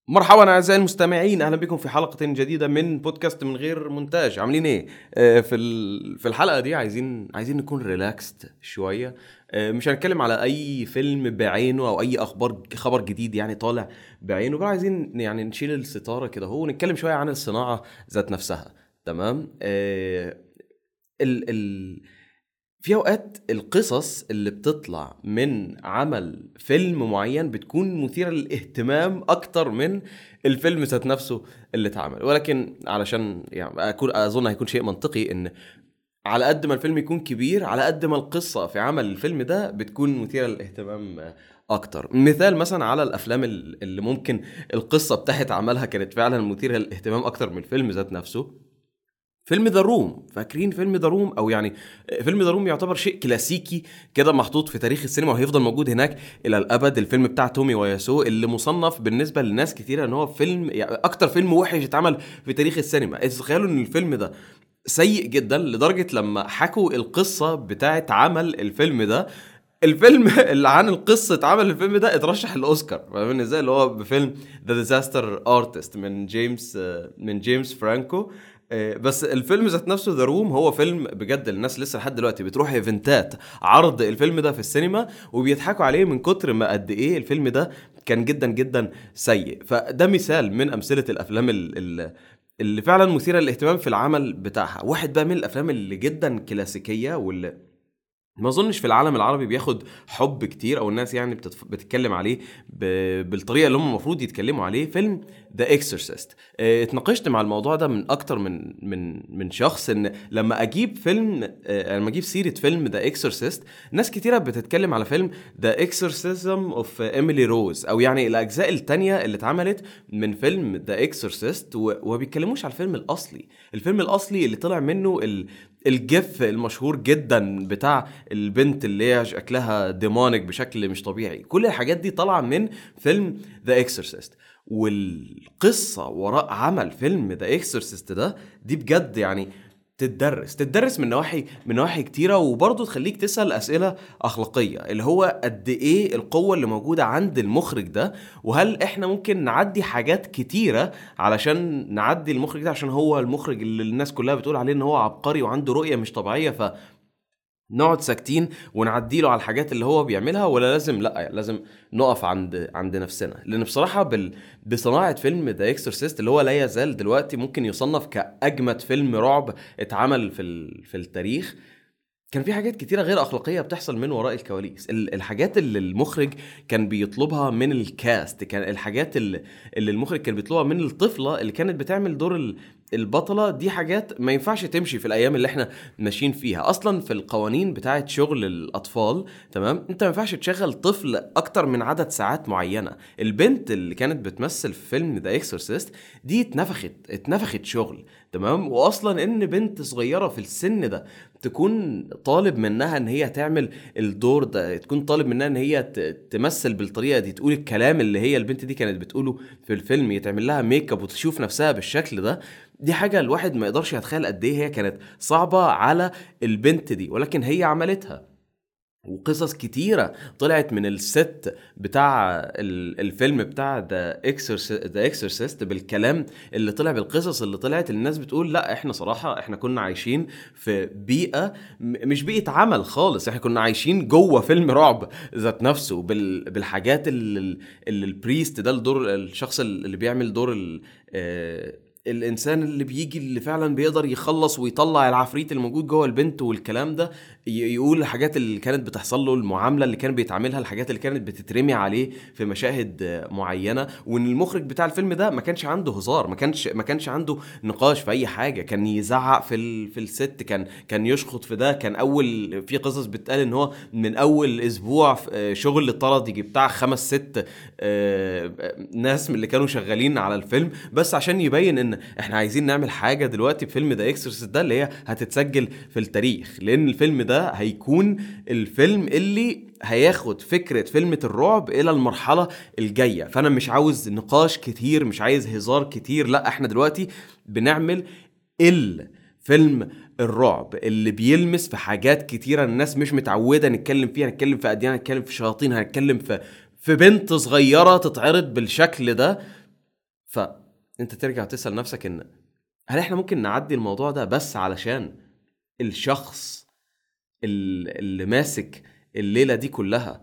مرحبا اعزائي المستمعين اهلا بكم في حلقه جديده من بودكاست من غير مونتاج عاملين ايه آه، في ال- في الحلقه دي عايزين عايزين نكون ريلاكست شويه آه، مش هنتكلم على اي فيلم بعينه او اي اخبار خبر جديد يعني طالع بعينه بل عايزين يعني نشيل الستاره كده هو ونتكلم شويه عن الصناعه ذات نفسها تمام آه، ال ال في اوقات القصص اللي بتطلع من عمل فيلم معين بتكون مثيره للاهتمام اكتر من الفيلم ذات نفسه اللي اتعمل ولكن علشان يعني اكون اظن هيكون شيء منطقي ان على قد ما الفيلم يكون كبير على قد ما القصه في عمل الفيلم ده بتكون مثيره للاهتمام اكتر مثال مثلا على الافلام ال- اللي ممكن القصه بتاعت عملها كانت فعلا مثيره للاهتمام اكتر من الفيلم ذات نفسه فيلم ذا روم فاكرين فيلم ذا روم او يعني فيلم ذا روم يعتبر شيء كلاسيكي كده محطوط في تاريخ السينما وهيفضل موجود هناك الى الابد الفيلم بتاع تومي وياسو اللي مصنف بالنسبه لناس كتيره ان هو فيلم يعني اكتر فيلم وحش اتعمل في تاريخ السينما تخيلوا ان الفيلم ده سيء جدا لدرجه لما حكوا القصه بتاعت عمل الفيلم ده الفيلم اللي عن القصة عمل الفيلم ده اترشح الاوسكار فاهمين ازاي اللي هو بفيلم ذا ديزاستر ارتست من جيمس من جيمس فرانكو آه، بس الفيلم ذات نفسه ذا روم هو فيلم بجد الناس لسه لحد دلوقتي بتروح ايفنتات عرض الفيلم ده في السينما وبيضحكوا عليه من كتر ما قد ايه الفيلم ده كان جدا جدا سيء فده مثال من امثله الافلام ال- ال- اللي فعلا مثيره للاهتمام في العمل بتاعها واحد بقى من الافلام اللي جدا كلاسيكيه واللي ما اظنش في العالم العربي بياخد حب كتير او الناس يعني بتتف... بتتكلم عليه ب... بالطريقه اللي هم المفروض يتكلموا عليه فيلم ذا اكسورسيست اتناقشت مع الموضوع ده من اكتر من من من شخص ان لما اجيب فيلم آه، لما اجيب سيره فيلم ذا اكسورسيست ناس كتيره بتتكلم على فيلم ذا اكسورسيزم اوف ايميلي روز او يعني الاجزاء التانية اللي اتعملت من فيلم ذا اكسورسيست و... وما بيتكلموش على الفيلم الاصلي الفيلم الاصلي اللي طلع منه ال... الجف المشهور جدا بتاع البنت اللي هي شكلها ديمونيك بشكل مش طبيعي كل الحاجات دي طالعه من فيلم ذا اكسورسيست والقصه وراء عمل فيلم ذا اكسورسيست ده دي بجد يعني تتدرس تتدرس من نواحي من نواحي كتيره وبرضه تخليك تسال اسئله اخلاقيه اللي هو قد ايه القوه اللي موجوده عند المخرج ده وهل احنا ممكن نعدي حاجات كتيره علشان نعدي المخرج ده عشان هو المخرج اللي الناس كلها بتقول عليه ان هو عبقري وعنده رؤيه مش طبيعيه ف نقعد ساكتين ونعديله على الحاجات اللي هو بيعملها ولا لازم لا لازم نقف عند عند نفسنا لان بصراحه بال... بصناعه فيلم ذا اكسورسيست اللي هو لا يزال دلوقتي ممكن يصنف كاجمد فيلم رعب اتعمل في ال... في التاريخ كان في حاجات كتيرة غير أخلاقية بتحصل من وراء الكواليس ال- الحاجات اللي المخرج كان بيطلبها من الكاست كان الحاجات اللي, اللي المخرج كان بيطلبها من الطفلة اللي كانت بتعمل دور ال- البطلة دي حاجات ما ينفعش تمشي في الأيام اللي احنا ماشيين فيها أصلا في القوانين بتاعة شغل الأطفال تمام أنت ما ينفعش تشغل طفل أكتر من عدد ساعات معينة البنت اللي كانت بتمثل في فيلم ذا اكسورسيست دي اتنفخت اتنفخت شغل تمام واصلا ان بنت صغيره في السن ده تكون طالب منها ان هي تعمل الدور ده تكون طالب منها ان هي ت- تمثل بالطريقه دي تقول الكلام اللي هي البنت دي كانت بتقوله في الفيلم يتعمل لها ميك اب وتشوف نفسها بالشكل ده دي حاجه الواحد ما يقدرش يتخيل قد ايه هي كانت صعبه على البنت دي ولكن هي عملتها وقصص كتيرة طلعت من الست بتاع ال- الفيلم بتاع ذا ذا اكسورسيست بالكلام اللي طلع بالقصص اللي طلعت الناس بتقول لا احنا صراحة احنا كنا عايشين في بيئة م- مش بيئة عمل خالص احنا كنا عايشين جوه فيلم رعب ذات نفسه بال- بالحاجات اللي, اللي البريست ده الدور الشخص اللي بيعمل دور ال- آه، الانسان اللي بيجي اللي فعلا بيقدر يخلص ويطلع العفريت اللي موجود جوه البنت والكلام ده ي- يقول الحاجات اللي كانت بتحصل له المعامله اللي كان بيتعاملها الحاجات اللي كانت بتترمي عليه في مشاهد آه، معينه وان المخرج بتاع الفيلم ده ما كانش عنده هزار ما كانش ما كانش عنده نقاش في اي حاجه كان يزعق في ال... في الست كان كان يشخط في ده كان اول في قصص بتقال ان هو من اول اسبوع في- آه، شغل طرد يجي بتاع خمس ست آه، ناس من اللي كانوا شغالين على الفيلم بس عشان يبين ان احنا عايزين نعمل حاجه دلوقتي في فيلم ذا اكسورسيست ده اللي هي هتتسجل في التاريخ لان الفيلم ده هيكون الفيلم اللي هياخد فكره فيلم الرعب الى المرحله الجايه فانا مش عاوز نقاش كتير مش عايز هزار كتير لا احنا دلوقتي بنعمل الفيلم الرعب اللي بيلمس في حاجات كتيره الناس مش متعوده نتكلم فيها نتكلم في اديان نتكلم في شياطين هنتكلم في في بنت صغيره تتعرض بالشكل ده فانت ترجع تسال نفسك ان هل احنا ممكن نعدي الموضوع ده بس علشان الشخص اللي ماسك الليله دي كلها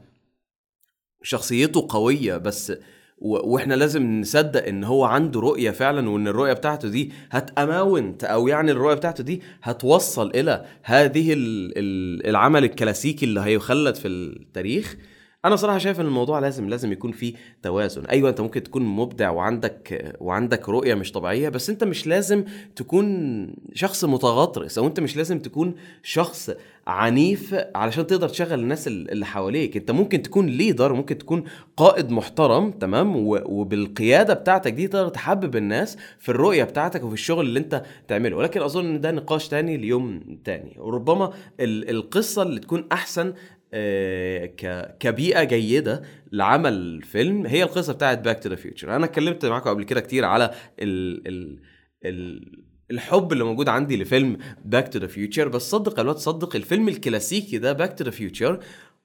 شخصيته قويه بس واحنا لازم نصدق ان هو عنده رؤيه فعلا وان الرؤيه بتاعته دي هتاماونت او يعني الرؤيه بتاعته دي هتوصل الى هذه العمل الكلاسيكي اللي هيخلد في التاريخ انا صراحه شايف ان الموضوع لازم لازم يكون فيه توازن ايوه انت ممكن تكون مبدع وعندك وعندك رؤيه مش طبيعيه بس انت مش لازم تكون شخص متغطرس او انت مش لازم تكون شخص عنيف علشان تقدر تشغل الناس اللي حواليك انت ممكن تكون ليدر ممكن تكون قائد محترم تمام وبالقياده بتاعتك دي تقدر تحبب الناس في الرؤيه بتاعتك وفي الشغل اللي انت تعمله ولكن اظن ان ده نقاش تاني ليوم تاني وربما القصه اللي تكون احسن آه، كبيئه جيده لعمل فيلم هي القصه بتاعت باك تو ذا فيوتشر انا اتكلمت معاكم قبل كده كتير على ال ال ال الحب اللي موجود عندي لفيلم باك تو ذا فيوتشر بس صدق الوقت صدق الفيلم الكلاسيكي ده باك تو ذا فيوتشر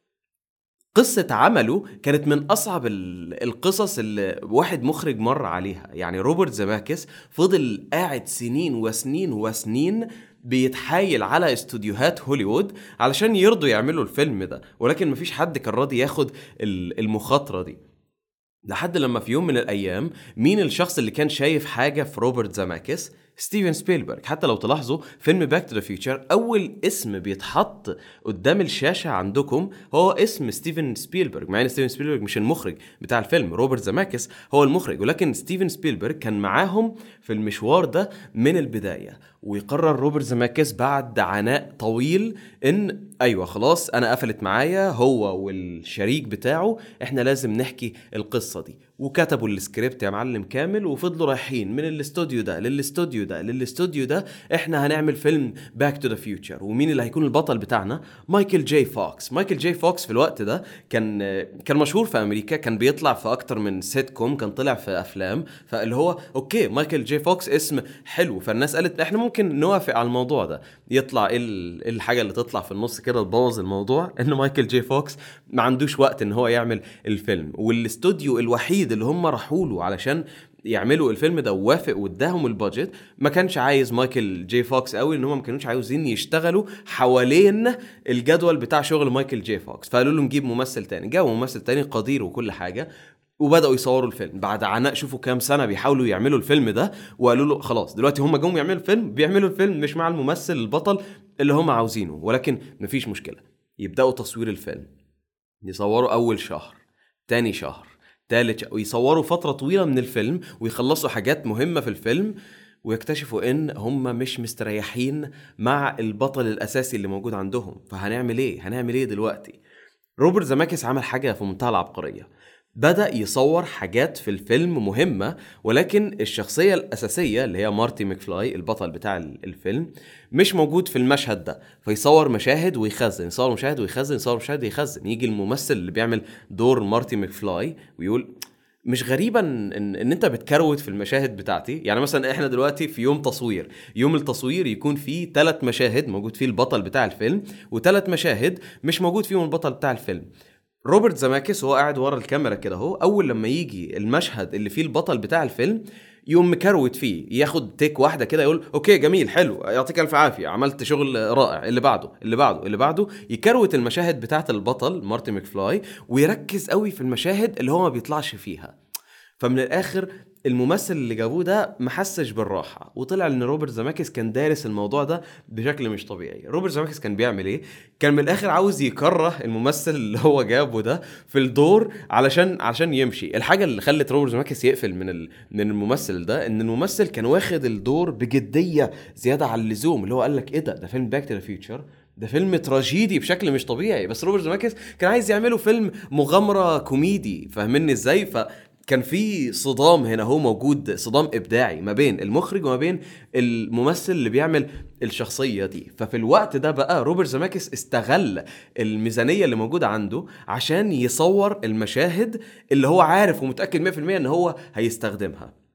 قصة عمله كانت من أصعب القصص اللي واحد مخرج مر عليها يعني روبرت زماكس فضل قاعد سنين وسنين وسنين بيتحايل على استوديوهات هوليوود علشان يرضوا يعملوا الفيلم ده ولكن مفيش حد كان راضي ياخد المخاطره دي لحد لما في يوم من الايام مين الشخص اللي كان شايف حاجه في روبرت زماكس ستيفن سبيلبرج حتى لو تلاحظوا فيلم باك تو ذا فيوتشر اول اسم بيتحط قدام الشاشه عندكم هو اسم ستيفن سبيلبرج مع ان ستيفن سبيلبرج مش المخرج بتاع الفيلم روبرت زماكس هو المخرج ولكن ستيفن سبيلبرج كان معاهم في المشوار ده من البدايه ويقرر روبرت زماكس بعد عناء طويل ان ايوه خلاص انا قفلت معايا هو والشريك بتاعه احنا لازم نحكي القصه دي وكتبوا السكريبت يا معلم كامل وفضلوا رايحين من الاستوديو ده للاستوديو ده للاستوديو ده احنا هنعمل فيلم باك تو ذا فيوتشر ومين اللي هيكون البطل بتاعنا مايكل جاي فوكس مايكل جاي فوكس في الوقت ده كان كان مشهور في امريكا كان بيطلع في اكتر من سيت كوم كان طلع في افلام فاللي هو اوكي مايكل جاي فوكس اسم حلو فالناس قالت احنا ممكن نوافق على الموضوع ده يطلع ايه الحاجه اللي تطلع في النص كده تبوظ الموضوع ان مايكل جي فوكس ما عندوش وقت ان هو يعمل الفيلم والاستوديو الوحيد اللي هم راحوا له علشان يعملوا الفيلم ده ووافق واداهم البادجت ما كانش عايز مايكل جي فوكس قوي ان هم ما كانوش عاوزين يشتغلوا حوالين الجدول بتاع شغل مايكل جي فوكس فقالوا له نجيب ممثل تاني جابوا ممثل تاني قدير وكل حاجه وبداوا يصوروا الفيلم بعد عناء شوفوا كام سنه بيحاولوا يعملوا الفيلم ده وقالوا له خلاص دلوقتي هم جم يعملوا الفيلم بيعملوا الفيلم مش مع الممثل البطل اللي هم عاوزينه ولكن مفيش مشكله يبداوا تصوير الفيلم يصوروا اول شهر تاني شهر تالت شهر ويصوروا فتره طويله من الفيلم ويخلصوا حاجات مهمه في الفيلم ويكتشفوا ان هم مش مستريحين مع البطل الاساسي اللي موجود عندهم فهنعمل ايه هنعمل ايه دلوقتي روبرت زماكس عمل حاجه في منتهى العبقريه بدأ يصور حاجات في الفيلم مهمة ولكن الشخصية الأساسية اللي هي مارتي مكفلاي البطل بتاع الفيلم مش موجود في المشهد ده فيصور مشاهد ويخزن يصور مشاهد ويخزن يصور مشاهد ويخزن يجي الممثل اللي بيعمل دور مارتي مكفلاي ويقول مش غريبا ان, ان انت بتكروت في المشاهد بتاعتي يعني مثلا احنا دلوقتي في يوم تصوير يوم التصوير يكون فيه ثلاث مشاهد موجود فيه البطل بتاع الفيلم وثلاث مشاهد مش موجود فيهم البطل بتاع الفيلم روبرت زماكس وهو قاعد ورا الكاميرا كده اهو اول لما يجي المشهد اللي فيه البطل بتاع الفيلم يقوم مكروت فيه ياخد تيك واحده كده يقول اوكي جميل حلو يعطيك الف عافيه عملت شغل رائع اللي بعده اللي بعده اللي بعده يكروت المشاهد بتاعت البطل مارتي مكفلاي ويركز قوي في المشاهد اللي هو ما بيطلعش فيها فمن الاخر الممثل اللي جابوه ده ما حسش بالراحه وطلع ان روبرت زماكس كان دارس الموضوع ده بشكل مش طبيعي روبرت زماكس كان بيعمل ايه كان من الاخر عاوز يكره الممثل اللي هو جابه ده في الدور علشان عشان يمشي الحاجه اللي خلت روبرت زماكس يقفل من ال... من الممثل ده ان الممثل كان واخد الدور بجديه زياده عن اللزوم اللي هو قال لك ايه ده ده فيلم باك تو ذا فيوتشر ده فيلم تراجيدي بشكل مش طبيعي بس روبرت زماكس كان عايز يعمله فيلم مغامره كوميدي فاهمني ازاي ف كان في صدام هنا هو موجود صدام ابداعي ما بين المخرج وما بين الممثل اللي بيعمل الشخصيه دي ففي الوقت ده بقى روبرت زماكس استغل الميزانيه اللي موجوده عنده عشان يصور المشاهد اللي هو عارف ومتاكد 100% ان هو هيستخدمها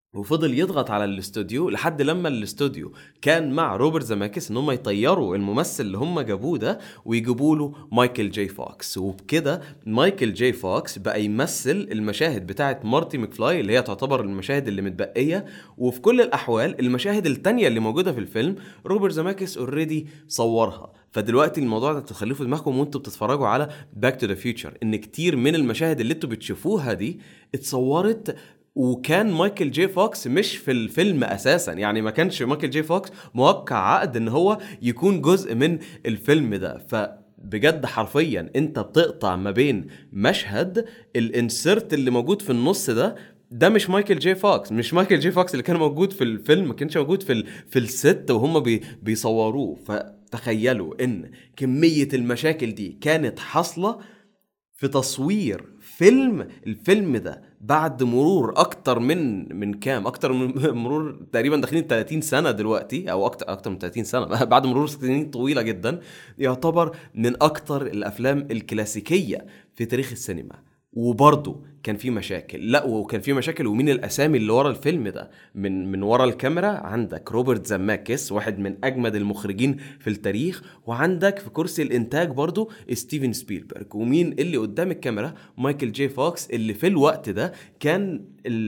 وفضل يضغط على الاستوديو لحد لما الاستوديو كان مع روبرت زماكس ان هم يطيروا الممثل اللي هم جابوه ده ويجيبوا له مايكل جي فوكس وبكده مايكل جي فوكس بقى يمثل المشاهد بتاعه مارتي مكفلاي اللي هي تعتبر المشاهد اللي متبقيه وفي كل الاحوال المشاهد التانية اللي موجوده في الفيلم روبرت زماكس اوريدي صورها فدلوقتي الموضوع ده تخليه في دماغكم وانتوا بتتفرجوا على باك تو ذا فيوتشر ان كتير من المشاهد اللي انتوا بتشوفوها دي اتصورت وكان مايكل جي فوكس مش في الفيلم اساسا يعني ما كانش مايكل جي فوكس موقع عقد ان هو يكون جزء من الفيلم ده فبجد حرفيا انت بتقطع ما بين مشهد الانسرت اللي موجود في النص ده ده مش مايكل جي فوكس مش مايكل جي فوكس اللي كان موجود في الفيلم ما كانش موجود في ال... في الست وهم بي... بيصوروه فتخيلوا ان كميه المشاكل دي كانت حاصله في تصوير فيلم الفيلم ده بعد مرور اكتر من من كام اكتر من مرور تقريبا داخلين 30 سنه دلوقتي او اكتر اكتر من 30 سنه بعد مرور سنين طويله جدا يعتبر من اكتر الافلام الكلاسيكيه في تاريخ السينما وبرضه كان في مشاكل لا وكان في مشاكل ومين الاسامي اللي ورا الفيلم ده من من ورا الكاميرا عندك روبرت زماكس واحد من اجمد المخرجين في التاريخ وعندك في كرسي الانتاج برضه ستيفن سبيلبرج ومين اللي قدام الكاميرا مايكل جي فوكس اللي في الوقت ده كان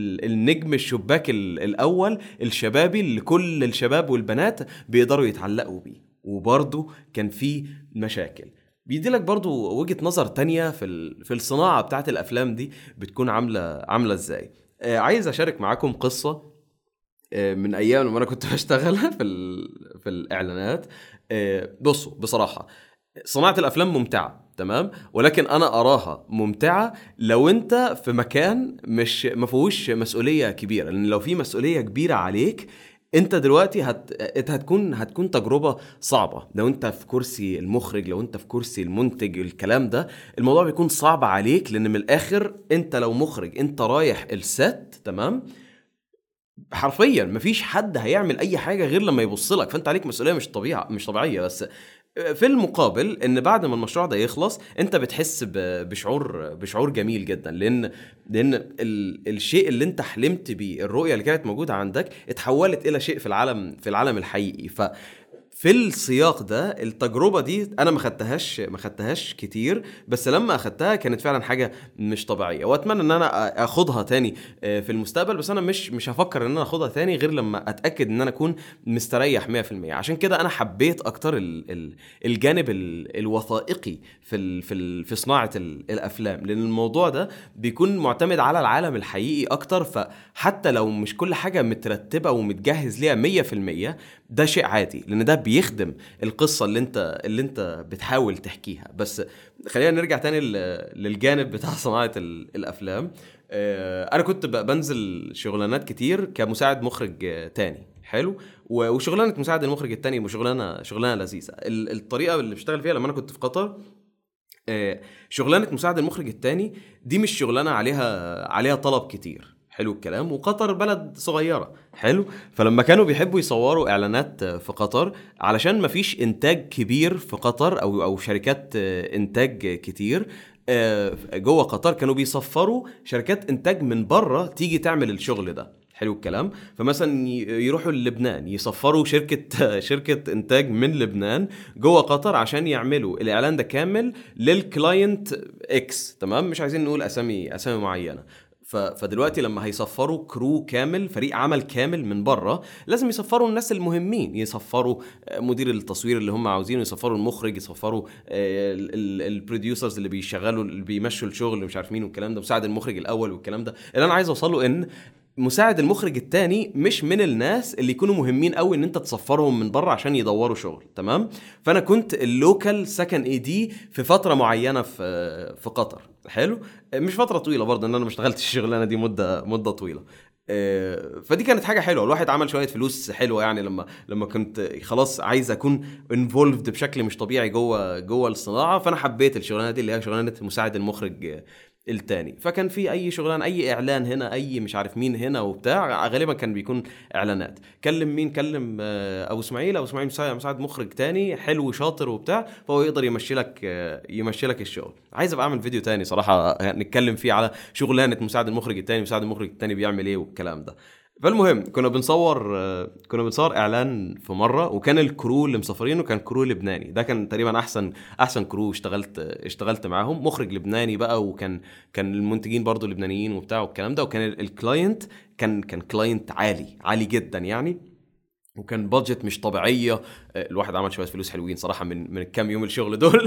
النجم الشباك الاول الشبابي اللي كل الشباب والبنات بيقدروا يتعلقوا بيه وبرضه كان في مشاكل بيدي لك برضو وجهه نظر تانية في في الصناعه بتاعت الافلام دي بتكون عامله عامله ازاي آه عايز اشارك معاكم قصه آه من ايام لما انا كنت بشتغل في في الاعلانات آه بصوا بصراحه صناعه الافلام ممتعه تمام ولكن انا اراها ممتعه لو انت في مكان مش ما فيهوش مسؤوليه كبيره لان لو في مسؤوليه كبيره عليك انت دلوقتي هت... انت هتكون هتكون تجربه صعبه لو انت في كرسي المخرج لو انت في كرسي المنتج الكلام ده الموضوع بيكون صعب عليك لان من الاخر انت لو مخرج انت رايح الست تمام حرفيا مفيش حد هيعمل اي حاجه غير لما يبص لك فانت عليك مسؤوليه مش طبيعه مش طبيعيه بس في المقابل ان بعد ما المشروع ده يخلص انت بتحس بشعور بشعور جميل جدا لان لان ال... الشيء اللي انت حلمت بيه الرؤيه اللي كانت موجوده عندك اتحولت الى شيء في العالم في العالم الحقيقي ف في السياق ده التجربه دي انا ما خدتهاش ما خدتهاش كتير بس لما اخدتها كانت فعلا حاجه مش طبيعيه واتمنى ان انا اخدها تاني آه، في المستقبل بس انا مش مش هفكر ان انا اخدها تاني غير لما اتاكد ان انا اكون مستريح 100% عشان كده انا حبيت اكتر الجانب الوثائقي في في في صناعه الافلام لان الموضوع ده بيكون معتمد على العالم الحقيقي اكتر فحتى لو مش كل حاجه مترتبه ومتجهز ليها 100% ده شيء عادي لان ده بيخدم القصه اللي انت اللي انت بتحاول تحكيها بس خلينا نرجع تاني للجانب بتاع صناعه الافلام آه، انا كنت بنزل شغلانات كتير كمساعد مخرج تاني حلو وشغلانه مساعد المخرج التاني شغلانه شغلانه لذيذه الطريقه اللي بشتغل فيها لما انا كنت في قطر آه، شغلانه مساعد المخرج التاني دي مش شغلانه عليها عليها طلب كتير حلو الكلام وقطر بلد صغيره حلو فلما كانوا بيحبوا يصوروا اعلانات في قطر علشان ما فيش انتاج كبير في قطر او او شركات انتاج كتير آه، جوه قطر كانوا بيصفروا شركات انتاج من بره تيجي تعمل الشغل ده حلو الكلام فمثلا يروحوا للبنان يصفروا شركه شركه انتاج من لبنان جوه قطر عشان يعملوا الاعلان ده كامل للكلاينت اكس تمام مش عايزين نقول اسامي اسامي معينه فدلوقتي لما هيصفروا كرو كامل فريق عمل كامل من بره لازم يصفروا الناس المهمين يصفروا آه، مدير التصوير اللي هم عاوزينه يصفروا المخرج يصفروا آه، البروديوسرز اللي بيشغلوا اللي بيمشوا الشغل مش عارف مين والكلام ده مساعد المخرج الاول والكلام ده اللي انا عايز اوصله ان مساعد المخرج التاني مش من الناس اللي يكونوا مهمين قوي ان انت تصفرهم من بره عشان يدوروا شغل تمام فانا كنت اللوكال سكن اي دي في فتره معينه في في قطر حلو مش فتره طويله برضه ان انا ما اشتغلتش الشغلانه دي مده مده طويله آه، فدي كانت حاجه حلوه الواحد عمل شويه فلوس حلوه يعني لما لما كنت خلاص عايز اكون انفولفد بشكل مش طبيعي جوه جوه الصناعه فانا حبيت الشغلانه دي اللي هي شغلانه مساعد المخرج التاني فكان في اي شغلان اي اعلان هنا اي مش عارف مين هنا وبتاع غالبا كان بيكون اعلانات كلم مين كلم آه، ابو اسماعيل ابو اسماعيل مساعد مخرج تاني حلو شاطر وبتاع فهو يقدر يمشي لك آه، يمشي لك الشغل عايز ابقى اعمل فيديو تاني صراحه نتكلم فيه على شغلانه مساعد المخرج التاني مساعد المخرج التاني بيعمل ايه والكلام ده فالمهم كنا بنصور آه، كنا بنصور اعلان في مره وكان الكرو اللي مسافرينه كان كرو لبناني ده كان تقريبا احسن احسن كرو اشتغلت اشتغلت معاهم مخرج لبناني بقى وكان كان المنتجين برضو لبنانيين وبتاع والكلام ده وكان الكلاينت كان كان كلاينت عالي عالي جدا يعني وكان بادجت مش طبيعيه آه، الواحد عمل شويه فلوس حلوين صراحه من من الكام يوم الشغل دول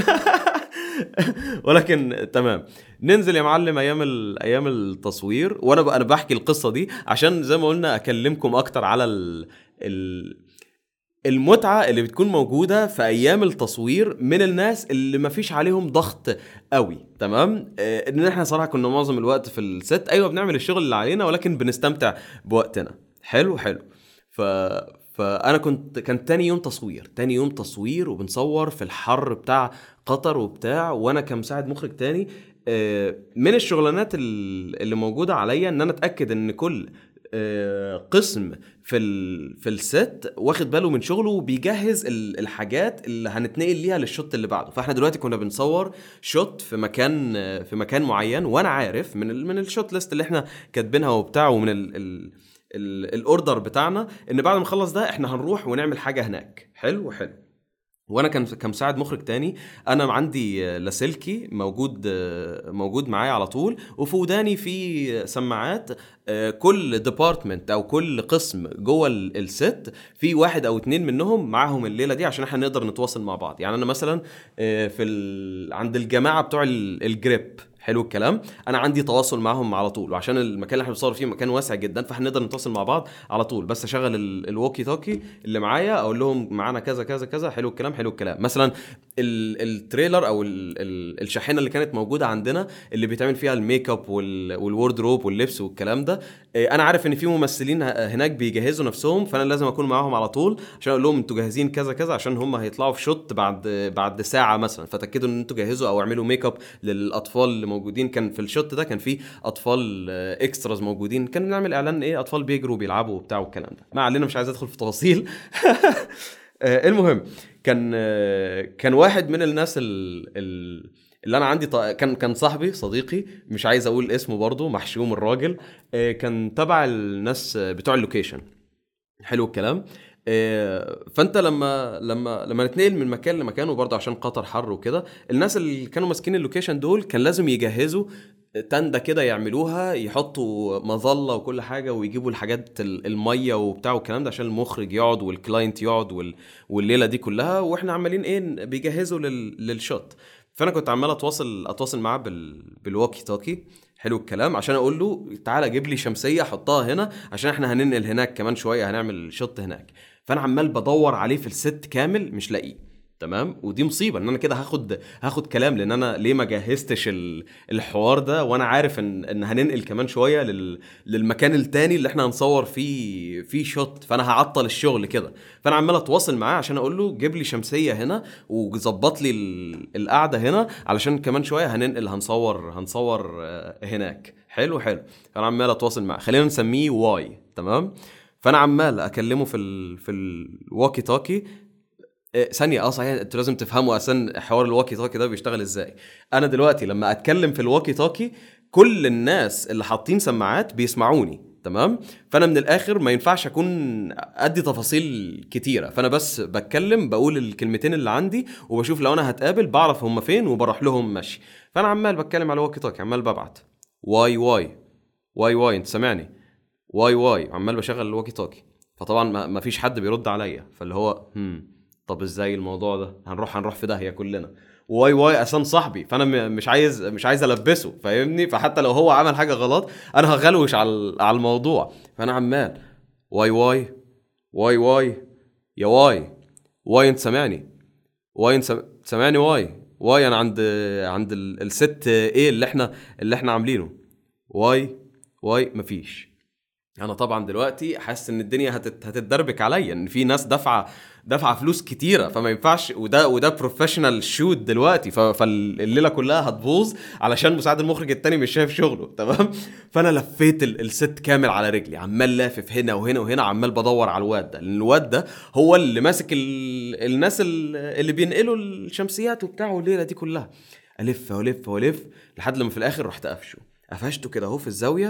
ولكن تمام ننزل يا معلم ايام ايام التصوير وانا انا بحكي القصه دي عشان زي ما قلنا اكلمكم اكتر على ال... ال... المتعه اللي بتكون موجوده في ايام التصوير من الناس اللي ما فيش عليهم ضغط قوي تمام آه، ان احنا صراحه كنا معظم الوقت في الست ايوه بنعمل الشغل اللي علينا ولكن بنستمتع بوقتنا حلو حلو ف فانا كنت كان تاني يوم تصوير تاني يوم تصوير وبنصور في الحر بتاع قطر وبتاع وانا كمساعد مخرج تاني آه، من الشغلانات اللي موجوده عليا ان انا اتاكد ان كل آه، قسم في ال في الست واخد باله من شغله وبيجهز الحاجات اللي هنتنقل ليها للشوت اللي بعده فاحنا دلوقتي كنا بنصور شوت في مكان في مكان معين وانا عارف من من الشوت ليست اللي احنا كاتبينها وبتاع ومن ال ال الاوردر بتاعنا ان بعد ما نخلص ده احنا هنروح ونعمل حاجه هناك حلو حلو وانا كان كمساعد مخرج تاني انا عندي لاسلكي موجود موجود معايا على طول وفي وداني في سماعات كل ديبارتمنت او كل قسم جوه الست في واحد او اتنين منهم معاهم الليله دي عشان احنا نقدر نتواصل مع بعض يعني انا مثلا في عند الجماعه بتوع الجريب حلو الكلام انا عندي تواصل معاهم على طول وعشان المكان اللي احنا بنصور فيه مكان واسع جدا فاحنا نقدر نتواصل مع بعض على طول بس اشغل الووكي توكي اللي معايا اقول لهم معانا كذا كذا كذا حلو الكلام حلو الكلام مثلا التريلر او الشاحنه اللي كانت موجوده عندنا اللي بيتعمل فيها الميك اب والوردروب واللبس والكلام ده آه، انا عارف ان في ممثلين هناك بيجهزوا نفسهم فانا لازم اكون معاهم على طول عشان اقول لهم انتوا جاهزين كذا كذا عشان هم هيطلعوا في شوت بعد بعد ساعه مثلا فتاكدوا ان انتوا جهزوا او اعملوا ميك اب للاطفال اللي موجودين كان في الشوت ده كان في اطفال اكستراز آه، موجودين كان بنعمل اعلان ايه اطفال بيجروا بيلعبوا وبتاع والكلام ده ما علينا مش عايز ادخل في تفاصيل آه، المهم كان كان واحد من الناس ال اللي انا عندي كان كان صاحبي صديقي مش عايز اقول اسمه برضه محشوم الراجل آه، كان تبع الناس بتوع اللوكيشن حلو الكلام آه، فانت لما لما لما نتنقل من مكان لمكان وبرضه عشان قطر حر وكده الناس اللي كانوا ماسكين اللوكيشن دول كان لازم يجهزوا تندة كده يعملوها يحطوا مظله وكل حاجه ويجيبوا الحاجات الميه وبتاع والكلام ده عشان المخرج يقعد والكلاينت يقعد والليله دي كلها واحنا عمالين ايه بيجهزوا للشوت فانا كنت عمال اتواصل اتواصل معاه بال... بالوكي توكي حلو الكلام عشان اقول له تعالى جيب لي شمسيه حطها هنا عشان احنا هننقل هناك كمان شويه هنعمل شوت هناك فانا عمال بدور عليه في الست كامل مش لاقيه تمام ودي مصيبه ان انا كده هاخد هاخد كلام لان انا ليه ما جهزتش الحوار ده وانا عارف ان ان هننقل كمان شويه لل... للمكان التاني اللي احنا هنصور فيه فيه شوت فانا هعطل الشغل كده فانا عمال اتواصل معاه عشان اقول له جيب لي شمسيه هنا وظبط لي القعده هنا علشان كمان شويه هننقل هنصور هنصور آه، هناك حلو حلو فانا عمال اتواصل معاه خلينا نسميه واي تمام فانا عمال اكلمه في ال في الووكي توكي إيه، ثانيه اه صحيح انتوا لازم تفهموا اصلا حوار الواكي توكي ده بيشتغل ازاي انا دلوقتي لما اتكلم في الواكي توكي كل الناس اللي حاطين سماعات بيسمعوني تمام فانا من الاخر ما ينفعش اكون ادي تفاصيل كتيره فانا بس بتكلم بقول الكلمتين اللي عندي وبشوف لو انا هتقابل بعرف هم فين وبروح لهم ماشي فانا عمال بتكلم على الواكي توكي عمال ببعت واي واي واي واي انت سامعني واي واي عمال بشغل الواكي توكي فطبعا ما فيش حد بيرد عليا فاللي هو هم طب ازاي الموضوع ده هنروح هنروح في داهيه كلنا واي واي اساسا صاحبي فانا مش عايز مش عايز البسه فاهمني فحتى لو هو عمل حاجه غلط انا هغلوش على على الموضوع فانا عمال واي واي واي واي يا واي واي انت سامعني واي انت سامعني واي واي انا عند عند الست ايه اللي احنا اللي احنا عاملينه واي واي مفيش انا طبعا دلوقتي حاسس ان الدنيا هتتدربك عليا ان في ناس دافعه دافعه فلوس كتيره فما ينفعش وده وده بروفيشنال شوت دلوقتي فالليله كلها هتبوظ علشان مساعد المخرج التاني مش شايف شغله تمام فانا لفيت الست كامل على رجلي عمال لافف هنا وهنا وهنا عمال بدور على الواد ده لان الواد ده هو اللي ماسك الناس اللي بينقلوا الشمسيات وبتاع والليله دي كلها الف والف والف لحد لما في الاخر رحت قفشه قفشته كده اهو في الزاويه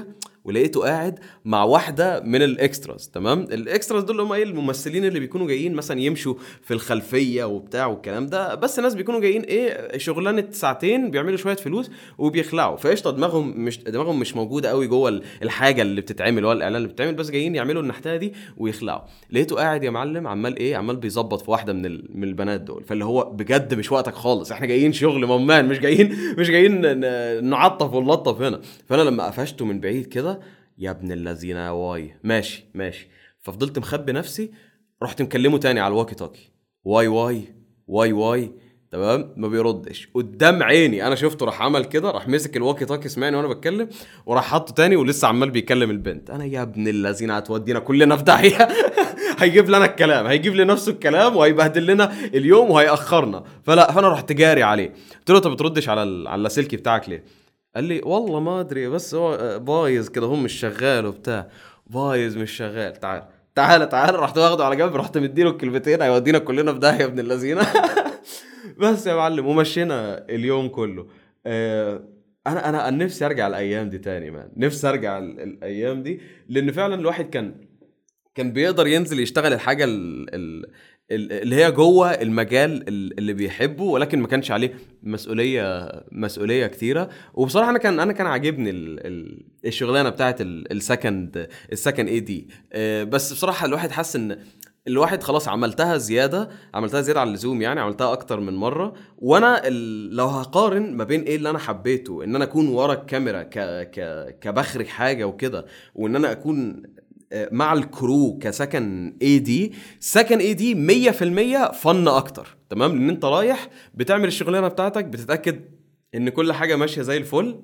ولقيته قاعد مع واحده من الاكستراز تمام الاكستراز دول هم ايه الممثلين اللي بيكونوا جايين مثلا يمشوا في الخلفيه وبتاع والكلام ده بس ناس بيكونوا جايين ايه شغلانه ساعتين بيعملوا شويه فلوس وبيخلعوا فقشطه دماغهم مش دماغهم مش موجوده قوي جوه الحاجه اللي بتتعمل ولا الاعلان اللي بتتعمل بس جايين يعملوا النحتايه دي ويخلعوا لقيته قاعد يا معلم عمال ايه عمال بيظبط في واحده من من البنات دول فاللي هو بجد مش وقتك خالص احنا جايين شغل ممان مش جايين مش جايين نعطف ونلطف هنا فانا لما قفشته من بعيد كده يا ابن الذين يا واي ماشي ماشي ففضلت مخبي نفسي رحت مكلمه تاني على الواكي توكي واي واي واي واي تمام ما بيردش قدام عيني انا شفته راح عمل كده راح مسك الواكي توكي سمعني وانا بتكلم وراح حطه تاني ولسه عمال بيكلم البنت انا يا ابن الذين هتودينا كلنا في داهيه هيجيب لنا الكلام هيجيب لي نفسه الكلام وهيبهدل لنا اليوم وهيأخرنا فلا فانا رحت جاري عليه قلت له انت بتردش على على اللاسلكي بتاعك ليه قال لي والله ما ادري بس هو بايظ كده هو مش شغال وبتاع بايظ مش شغال تعال تعال تعال رحت واخده على جنب رحت مديله الكلمتين هيودينا كلنا في داهيه ابن اللذينه بس يا معلم ومشينا اليوم كله آه انا انا نفسي ارجع الايام دي تاني مان نفسي ارجع الايام دي لان فعلا الواحد كان كان بيقدر ينزل يشتغل الحاجه ال ال اللي هي جوه المجال اللي بيحبه ولكن ما كانش عليه مسؤوليه مسؤوليه كتيره وبصراحه انا كان انا كان عاجبني الشغلانه بتاعت السكند السكند اي دي بس بصراحه الواحد حس ان الواحد خلاص عملتها زياده عملتها زياده عن اللزوم يعني عملتها اكتر من مره وانا لو هقارن ما بين ايه اللي انا حبيته ان انا اكون ورا الكاميرا ك ك كبخرج حاجه وكده وان انا اكون مع الكرو كسكن اي دي سكن اي دي 100% فن اكتر تمام لان انت رايح بتعمل الشغلانه بتاعتك بتتاكد ان كل حاجه ماشيه زي الفل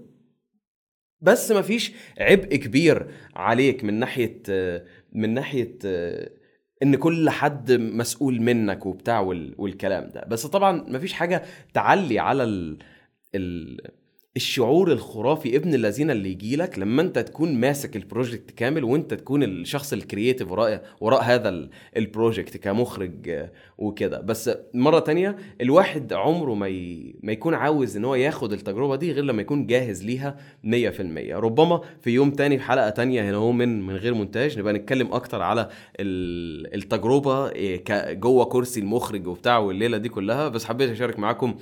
بس مفيش عبء كبير عليك من ناحيه من ناحيه ان كل حد مسؤول منك وبتاع والكلام ده بس طبعا مفيش حاجه تعلي على ال, ال الشعور الخرافي ابن الذين اللي يجي لك لما انت تكون ماسك البروجكت كامل وانت تكون الشخص الكرييتيف وراء وراء هذا البروجكت كمخرج وكده بس مره تانية الواحد عمره ما ي... ما يكون عاوز ان هو ياخد التجربه دي غير لما يكون جاهز ليها 100% ربما في يوم تاني في حلقه تانية هنا هو من من غير مونتاج نبقى نتكلم اكتر على التجربه جوه كرسي المخرج وبتاع والليله دي كلها بس حبيت اشارك معاكم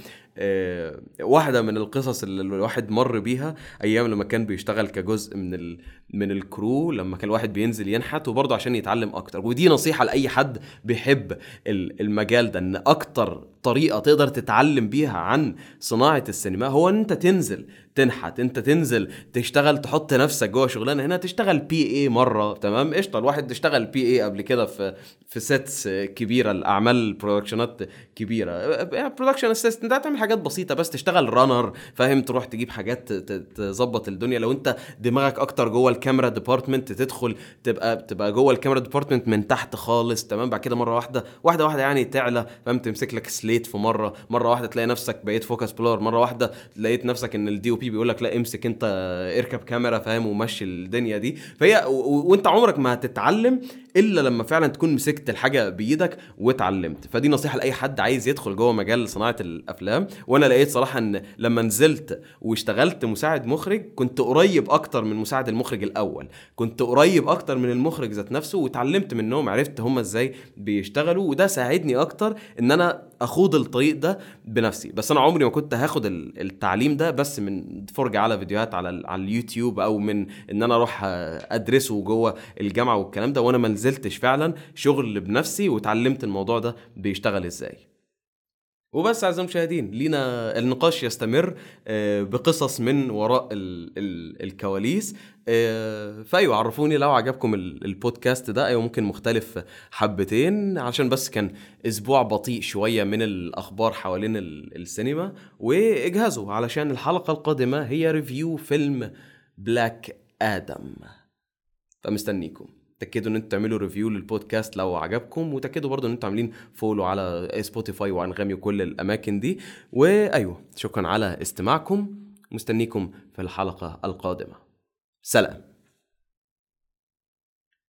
واحده من القصص اللي الواحد مر بيها ايام لما كان بيشتغل كجزء من ال... من الكرو لما كان الواحد بينزل ينحت وبرضه عشان يتعلم اكتر ودي نصيحه لاي حد بيحب المجال ده ان اكتر طريقه تقدر تتعلم بيها عن صناعه السينما هو ان انت تنزل تنحت انت تنزل تشتغل تحط نفسك جوه شغلانه هنا تشتغل بي اي مره تمام قشطه الواحد اشتغل بي اي قبل كده في في سيتس كبيره الاعمال برودكشنات كبيره برودكشن اسيستنت تعمل حاجات بسيطه بس تشتغل رانر فاهم تروح تجيب حاجات تظبط الدنيا لو انت دماغك اكتر جوه الكاميرا ديبارتمنت تدخل تبقى تبقى جوه الكاميرا ديبارتمنت من تحت خالص تمام بعد كده مره واحده واحده واحده يعني تعلى فاهم تمسك لك سليت في مره مره واحده تلاقي نفسك بقيت فوكس بلور مره واحده لقيت نفسك ان الدي او بي بيقول لك لا امسك انت اركب كاميرا فاهم ومشي الدنيا دي فهي و... وانت عمرك ما هتتعلم الا لما فعلا تكون مسكت الحاجه بايدك واتعلمت فدي نصيحه لاي حد عايز يدخل جوه مجال صناعه الافلام وانا لقيت صراحه ان لما نزلت واشتغلت مساعد مخرج كنت قريب اكتر من مساعد المخرج الاول كنت قريب اكتر من المخرج ذات نفسه واتعلمت منهم عرفت هم ازاي بيشتغلوا وده ساعدني اكتر ان انا اخوض الطريق ده بنفسي بس انا عمري ما كنت هاخد التعليم ده بس من فرجه على فيديوهات على على اليوتيوب او من ان انا اروح ادرسه جوه الجامعه والكلام ده وانا ما نزلتش فعلا شغل بنفسي واتعلمت الموضوع ده بيشتغل ازاي وبس اعزائي المشاهدين لينا النقاش يستمر بقصص من وراء ال ال الكواليس فايوه عرفوني لو عجبكم البودكاست ده ايوه ممكن مختلف حبتين عشان بس كان اسبوع بطيء شويه من الاخبار حوالين السينما واجهزوا علشان الحلقه القادمه هي ريفيو فيلم بلاك ادم فمستنيكم تاكدوا ان انتوا تعملوا ريفيو للبودكاست لو عجبكم وتاكدوا برضو ان انتوا عاملين فولو على سبوتيفاي وانغامي وكل الاماكن دي وايوه شكرا على استماعكم مستنيكم في الحلقه القادمه سلام